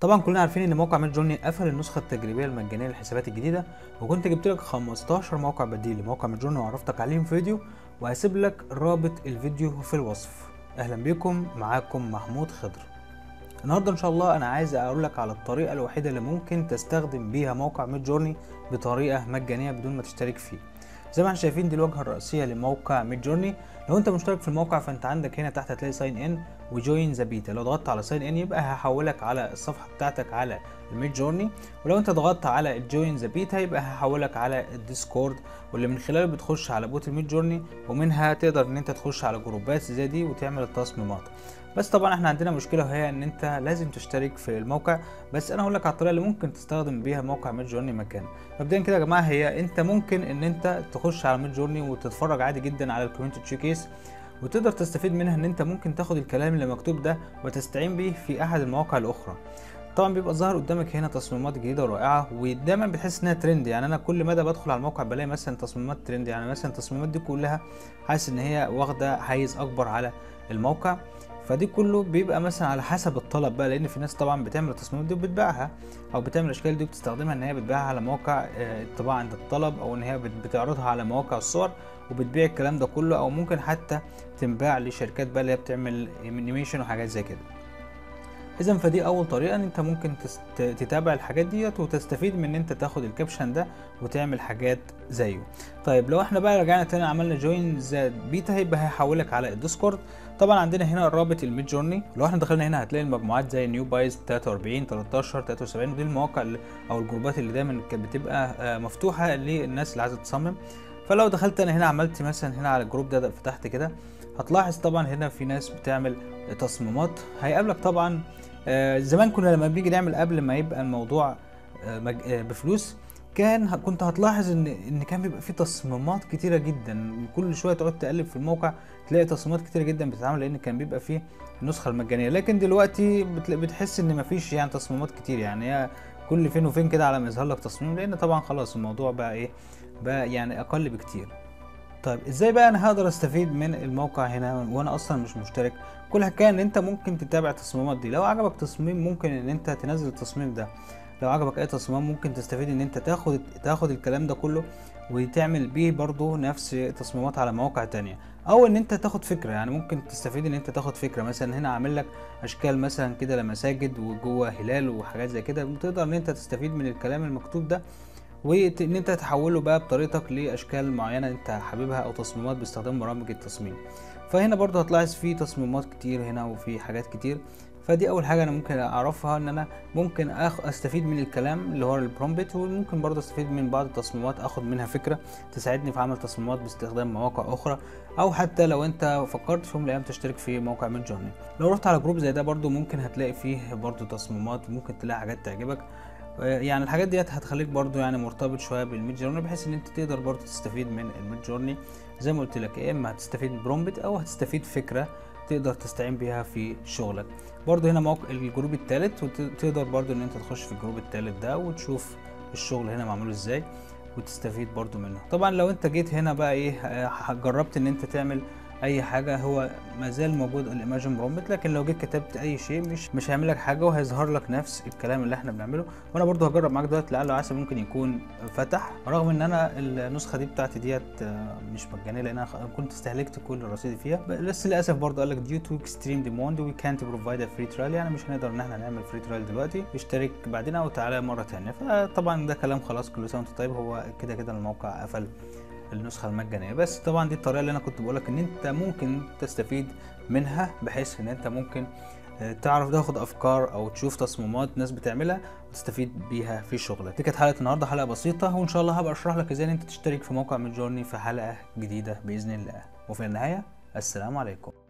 طبعا كلنا عارفين ان موقع ميد جورني قفل النسخه التجريبيه المجانيه للحسابات الجديده وكنت جبت لك 15 موقع بديل لموقع ميد جورني وعرفتك عليهم في فيديو وهسيب لك رابط الفيديو في الوصف اهلا بيكم معاكم محمود خضر النهارده ان شاء الله انا عايز اقول لك على الطريقه الوحيده اللي ممكن تستخدم بيها موقع ميد جورني بطريقه مجانيه بدون ما تشترك فيه زي ما احنا شايفين دي الواجهه الرئيسيه لموقع ميد جورني لو انت مشترك في الموقع فانت عندك هنا تحت هتلاقي ساين ان وجوين ذا بيتا لو ضغطت على ساين ان يبقى هحولك على الصفحه بتاعتك على الميد جورني ولو انت ضغطت على الجوين ذا بيتا يبقى هحولك على الديسكورد واللي من خلاله بتخش على بوت الميد جورني ومنها تقدر ان انت تخش على جروبات زي دي وتعمل التصميمات بس طبعا احنا عندنا مشكله وهي ان انت لازم تشترك في الموقع بس انا هقول لك على الطريقه اللي ممكن تستخدم بيها موقع ميد جورني مكان مبدئيا كده يا جماعه هي انت ممكن ان انت تخش على ميد جورني وتتفرج عادي جدا على الكوميونتي تشيكيس وتقدر تستفيد منها ان انت ممكن تاخد الكلام اللي مكتوب ده وتستعين بيه في احد المواقع الاخرى طبعا بيبقى ظاهر قدامك هنا تصميمات جديده ورائعه ودايما بتحس انها ترند يعني انا كل مدى بدخل على الموقع بلاقي مثلا تصميمات ترند يعني مثلا التصميمات دي كلها حاسس ان هي واخده حيز اكبر على الموقع فدي كله بيبقى مثلا على حسب الطلب بقى لان في ناس طبعا بتعمل التصميمات دي وبتبيعها او بتعمل الاشكال دي وبتستخدمها ان هي بتبيعها على مواقع الطباعه عند الطلب او ان هي بتعرضها على مواقع الصور وبتبيع الكلام ده كله او ممكن حتى تنباع لشركات بقى اللي هي بتعمل انيميشن وحاجات زي كده اذا فدي اول طريقه ان انت ممكن تتابع الحاجات ديت وتستفيد من ان انت تاخد الكابشن ده وتعمل حاجات زيه طيب لو احنا بقى رجعنا تاني عملنا جوين ذا بيتا هيبقى هيحولك على الديسكورد طبعا عندنا هنا الرابط الميد جورني لو احنا دخلنا هنا هتلاقي المجموعات زي نيو بايز 43 13 73 ودي المواقع اللي او الجروبات اللي دايما كانت بتبقى مفتوحه للناس اللي عايزه تصمم فلو دخلت انا هنا عملت مثلا هنا على الجروب ده فتحت كده هتلاحظ طبعا هنا في ناس بتعمل تصميمات هيقابلك طبعا آه زمان كنا لما بنيجي نعمل قبل ما يبقى الموضوع آه بفلوس كان كنت هتلاحظ ان ان كان بيبقى في تصميمات كتيره جدا كل شويه تقعد تقلب في الموقع تلاقي تصميمات كتيره جدا بتتعمل لان كان بيبقى فيه النسخه المجانيه لكن دلوقتي بتحس ان مفيش يعني تصميمات كتير يعني هي كل فين وفين كده على ما يظهر لك تصميم لان طبعا خلاص الموضوع بقى ايه بقى يعني اقل بكتير طيب ازاي بقى انا هقدر استفيد من الموقع هنا وانا اصلا مش مشترك كل حكايه ان انت ممكن تتابع التصميمات دي لو عجبك تصميم ممكن ان انت تنزل التصميم ده لو عجبك اي تصميم ممكن تستفيد ان انت تاخد تاخد الكلام ده كله وتعمل بيه برضو نفس تصميمات على مواقع تانية او ان انت تاخد فكرة يعني ممكن تستفيد ان انت تاخد فكرة مثلا هنا عامل لك اشكال مثلا كده لمساجد وجوه هلال وحاجات زي كده تقدر ان انت تستفيد من الكلام المكتوب ده وان انت تحوله بقى بطريقتك لاشكال معينه انت حاببها او تصميمات باستخدام برامج التصميم فهنا برضو هتلاحظ في تصميمات كتير هنا وفي حاجات كتير فدي اول حاجه انا ممكن اعرفها ان انا ممكن أخ استفيد من الكلام اللي هو البرومبت وممكن برضه استفيد من بعض التصميمات اخد منها فكره تساعدني في عمل تصميمات باستخدام مواقع اخرى او حتى لو انت فكرت في يوم من الايام تشترك في موقع ميد جورني لو رحت على جروب زي ده برضه ممكن هتلاقي فيه برضه تصميمات ممكن تلاقي حاجات تعجبك يعني الحاجات ديت هتخليك برضو يعني مرتبط شويه بالميد جورني بحيث ان انت تقدر برضو تستفيد من الميد جورني زي ما قلت لك يا اما هتستفيد برومبت او هتستفيد فكره تقدر تستعين بيها في شغلك برضو هنا موقع الجروب الثالث وتقدر برضو ان انت تخش في الجروب الثالث ده وتشوف الشغل هنا معمول ازاي وتستفيد برضو منه طبعا لو انت جيت هنا بقى ايه جربت ان انت تعمل اي حاجه هو ما زال موجود الايماجن برومبت لكن لو جيت كتبت اي شيء مش مش هيعمل لك حاجه وهيظهر لك نفس الكلام اللي احنا بنعمله وانا برضو هجرب معاك دلوقتي لعل وعسى ممكن يكون فتح رغم ان انا النسخه دي بتاعتي ديت مش مجانيه لان انا كنت استهلكت كل رصيدي فيها بس للاسف برضو قال لك ديو تو اكستريم ديموند وي كانت بروفايد فري ترايل يعني مش هنقدر ان احنا نعمل فري ترايل دلوقتي اشترك بعدين او تعالى مره ثانيه فطبعا ده كلام خلاص كل سنه وانت طيب هو كده كده الموقع قفل النسخه المجانيه بس طبعا دي الطريقه اللي انا كنت بقولك ان انت ممكن تستفيد منها بحيث ان انت ممكن تعرف تاخد افكار او تشوف تصميمات ناس بتعملها وتستفيد بيها في شغلك دي كانت حلقه النهارده حلقه بسيطه وان شاء الله هبقى اشرح لك ازاي انت تشترك في موقع ميد جورني في حلقه جديده باذن الله وفي النهايه السلام عليكم